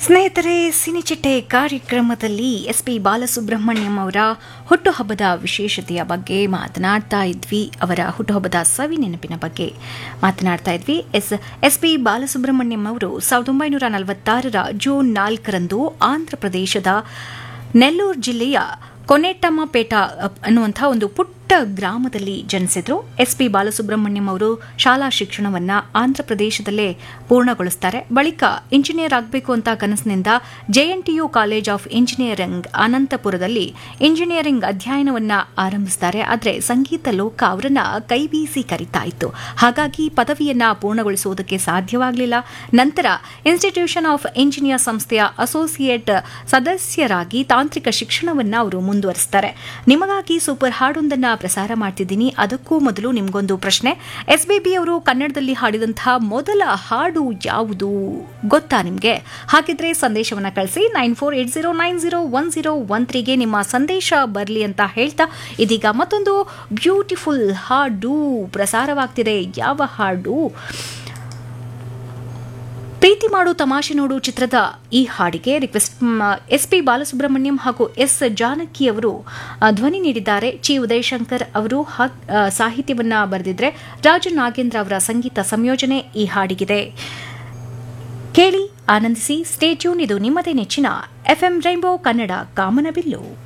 ಸ್ನೇಹಿತರೆ ಸಿನಿಚಿಟ್ಟೆ ಕಾರ್ಯಕ್ರಮದಲ್ಲಿ S P Balasubrahmanyam ಅವರ ಹುಟ್ಟುಹಬ್ಬದ ವಿಶೇಷತೆಯ ಬಗ್ಗೆ ಮಾತನಾಡ್ತಾ ಇದ್ವಿ ಅವರ ಹುಟ್ಟುಹಬ್ಬದ ಸವಿ ನೆನಪಿನ ಬಗ್ಗೆ ಮಾತನಾಡ್ತಾ ಇದ್ವಿ ಎಸ್ ಎಸ್ ಪಿ ಬಾಲಸುಬ್ರಹ್ಮಣ್ಯಂ ಅವರು ಸಾವಿರದ ಒಂಬೈನೂರ ನಲವತ್ತಾರರ ಜೂನ್ ನಾಲ್ಕರಂದು ಆಂಧ್ರಪ್ರದೇಶದ ನೆಲ್ಲೂರು ಜಿಲ್ಲೆಯ ಕೊನೆಟ್ಟಮ್ಮಪೇಟ ಅನ್ನುವಂಥ ಒಂದು ಪುಟ್ಟ ಗ್ರಾಮದಲ್ಲಿ ಜನಿಸಿದ್ರು ಎಸ್ ಪಿ ಬಾಲಸುಬ್ರಹ್ಮಣ್ಯಂ ಅವರು ಶಾಲಾ ಶಿಕ್ಷಣವನ್ನ ಆಂಧ್ರಪ್ರದೇಶದಲ್ಲೇ ಪೂರ್ಣಗೊಳಿಸ್ತಾರೆ ಬಳಿಕ ಇಂಜಿನಿಯರ್ ಆಗಬೇಕು ಅಂತ ಕನಸಿನಿಂದ ಜೆಎನ್ಟಿಯು ಕಾಲೇಜ್ ಆಫ್ ಇಂಜಿನಿಯರಿಂಗ್ ಅನಂತಪುರದಲ್ಲಿ ಇಂಜಿನಿಯರಿಂಗ್ ಅಧ್ಯಯನವನ್ನ ಆರಂಭಿಸ್ತಾರೆ ಆದರೆ ಸಂಗೀತ ಲೋಕ ಅವರನ್ನ ಕೈಬೀಸಿ ಕರಿತಾ ಇತ್ತು ಹಾಗಾಗಿ ಪದವಿಯನ್ನ ಪೂರ್ಣಗೊಳಿಸುವುದಕ್ಕೆ ಸಾಧ್ಯವಾಗಲಿಲ್ಲ ನಂತರ ಇನ್ಸ್ಟಿಟ್ಯೂಷನ್ ಆಫ್ ಇಂಜಿನಿಯರ್ ಸಂಸ್ಥೆಯ ಅಸೋಸಿಯೇಟ್ ಸದಸ್ಯರಾಗಿ ತಾಂತ್ರಿಕ ಶಿಕ್ಷಣವನ್ನ ಅವರು ಮುಂದುವರಿಸ್ತಾರೆ ನಿಮಗಾಗಿ ಸೂಪರ್ ಹಾಡೊಂದನ್ನ ಪ್ರಸಾರ ಮಾಡ್ತಿದ್ದೀನಿ ಅದಕ್ಕೂ ಮೊದಲು ನಿಮಗೊಂದು ಪ್ರಶ್ನೆ ಎಸ್ಬಿಬಿ ಅವರು ಕನ್ನಡದಲ್ಲಿ ಹಾಡಿದಂತಹ ಮೊದಲ ಹಾಡು ಯಾವುದು ಗೊತ್ತಾ ನಿಮಗೆ ಹಾಗಿದ್ರೆ ಸಂದೇಶವನ್ನ ಕಳಿಸಿ nine four eight zero nine zero one zero one ತ್ರೀಗೆ ನಿಮ್ಮ ಸಂದೇಶ ಬರಲಿ ಅಂತ ಹೇಳ್ತಾ ಇದೀಗ ಮತ್ತೊಂದು ಬ್ಯೂಟಿಫುಲ್ ಹಾಡು ಪ್ರಸಾರವಾಗ್ತಿದೆ ಯಾವ ಹಾಡು ಪ್ರೀತಿ ಮಾಡು ತಮಾಷೆ ನೋಡು ಚಿತ್ರದ ಈ ಹಾಡಿಗೆ ರಿಕ್ವೆಸ್ಟ್ ಎಸ್ ಪಿ ಬಾಲಸುಬ್ರಹ್ಮಣ್ಯಂ ಹಾಗೂ ಎಸ್ ಜಾನಕಿ ಅವರು ಆ, ಧ್ವನಿ ನೀಡಿದ್ದಾರೆ ಚಿ ಉದಯಶಂಕರ್ ಅವರು ಹಾ- ಆ, ಸಾಹಿತ್ಯವನ್ನ ಬರೆದಿದ್ರೆ ರಾಜು ನಾಗೇಂದ್ರ ಅವರ ಸಂಗೀತ ಸಂಯೋಜನೆ ಈ ಹಾಡಿಗಿದೆ ಕೇಳಿ ಆನಂದಿಸಿ ಸ್ಟೇ ಟ್ಯೂನ್ ಇದು ನಿಮ್ಮದೇ ನೆಚ್ಚಿನ ಎಫ್ಎಂ ರೈನ್ಬೋ ಕನ್ನಡ ಕಾಮನಬಿಲ್ಲು